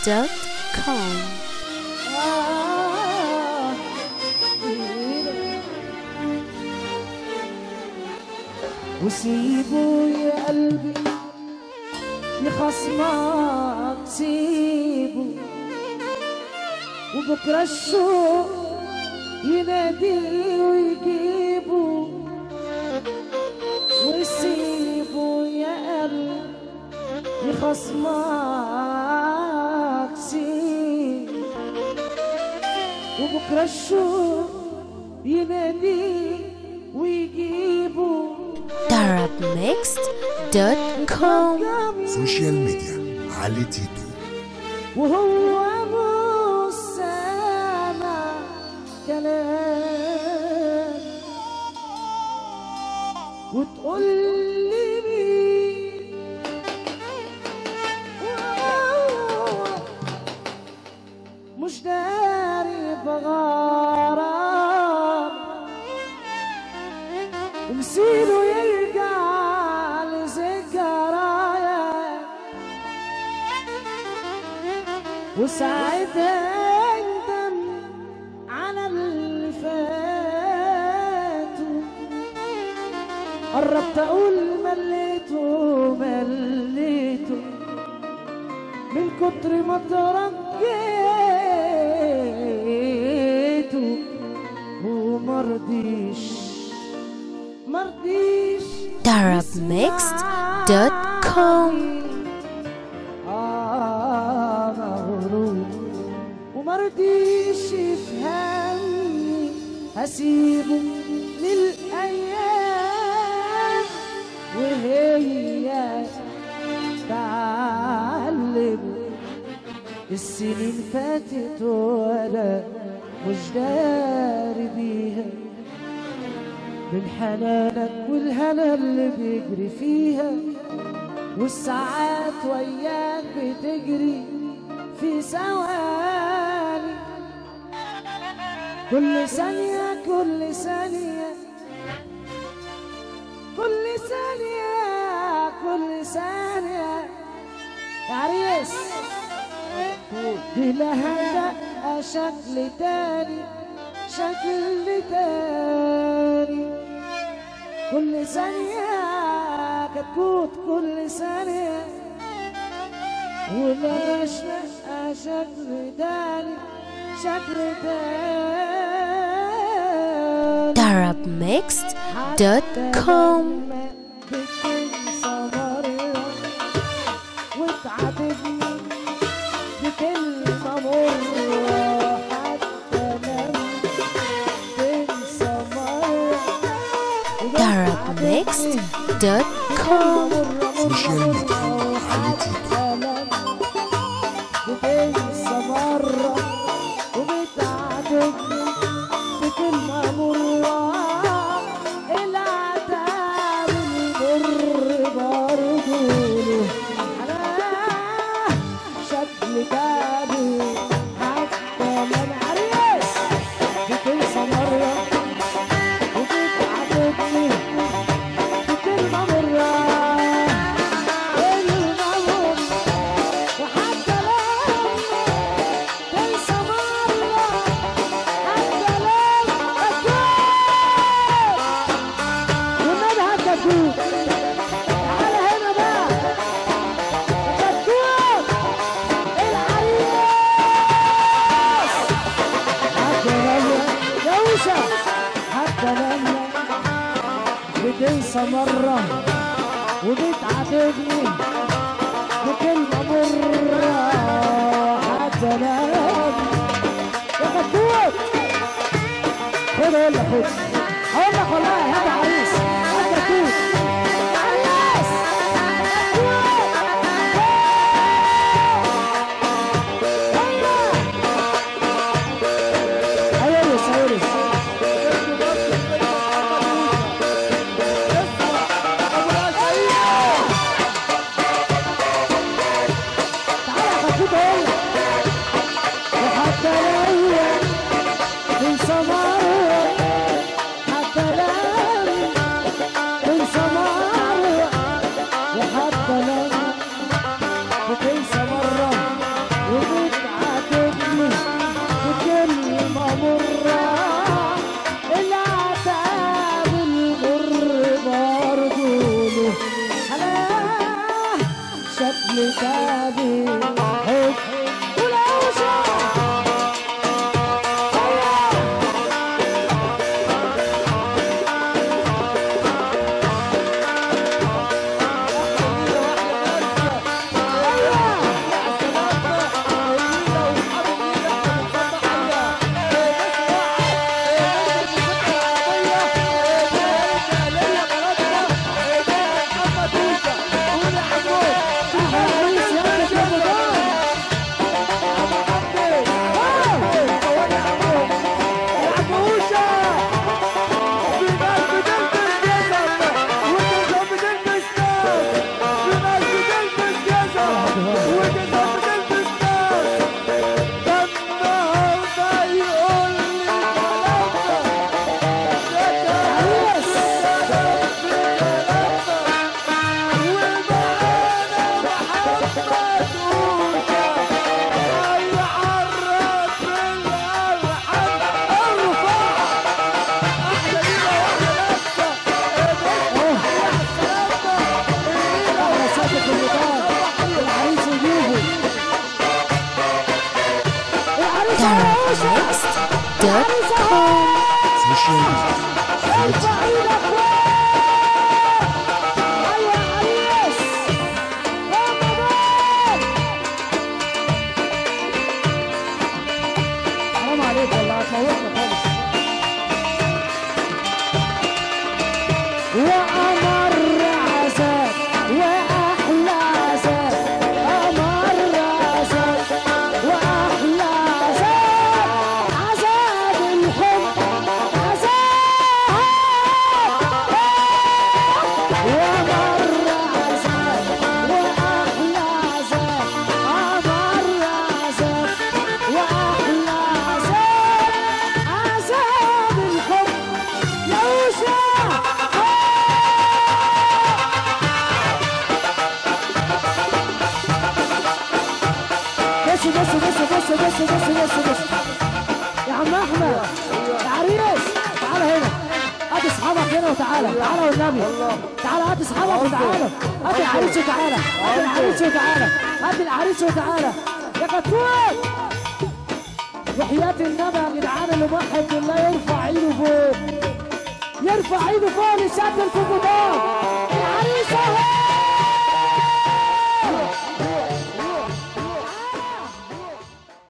دوت كوم آه وسيبه يا قلبي يخصمك سيبه وبكرة الشوق يناديه ويجيبه وسيبه يا قلبي يخصمك سيبه وبكرة الشوق يناديه ويجيبه دارب ميكست دوت كوم سوشيال ميديا علي تيتو وهو ابو السما كلام وتقول لي مين وهو مش داري بغرام ومسيره يرجع لذكرايا وساعتها اندم على اللي فاتوا قربت اقول مليته مليته من كتر ما ترجيته ومرضيش مرضيش دارب ميكست دوت كوم آه مغرور ومرضيش يفهمني هسيبه للأيام وهي تعلم السنين فاتت وأنا مش داري بيها من حنانك والهنا اللي بيجري فيها والساعات وياك بتجري في ثواني كل ثانية كل ثانية كل ثانية كل ثانية يا عريس دي لها دقة شكل تاني شكل تاني كل ثانية كتكوت كل ثانية ولاش نقى شكل تاني شكل تاني دارب ميكست دوت كوم بتنسى مرة وتعاتبني بكلمة مرة حتى لما تنسى مرة دارب ميكست دوت كوم سوشيال ميديا علي تيتو بتنسى مرة وبتعاتبني بكلمة مرة العتاب المر برضه له حلاوة شكل تاني حتى من عريس بتنسى مرة وبتعاتبني بكلمة مرة كلمة مرة وحتى لما تنسى مرة حتى لما أكون والنبي حتى أكون تعالى هنا بقى أكون العريس حتى لما دوشة حتى لما بتنسى مرة وبتعاتبني بكلمة مرة حتى لما يا فتوت خد اقول لك خد اقول لك والله هذا عريس هذا توت عريس عريس عريس سوشيال ميديا علي تيتو حرام عليك والله هتموتنا خالص وأمر عذاب وأحلى عذاب أمر عذاب وأحلى عذاب عذاب الحب عذاب ومر عذاب وأحلى عذاب أمر عذاب وأحلى عذاب عذاب الحب يوسع بس بس بس بس بس بس بس بس يا عم احمد يا عريس تعال هنا هات اصحابك هنا وتعالى تعالى والنبي تعالى هات اصحابك وتعالى هات العريس وتعالى هات العريس وتعالى هات العريس وتعالى يا كتكوت وحياة النبي يا جدعان اللي موحد بالله يرفع ايده فوق يرفع ايده فوق لسد الكوكوبان العريس اهو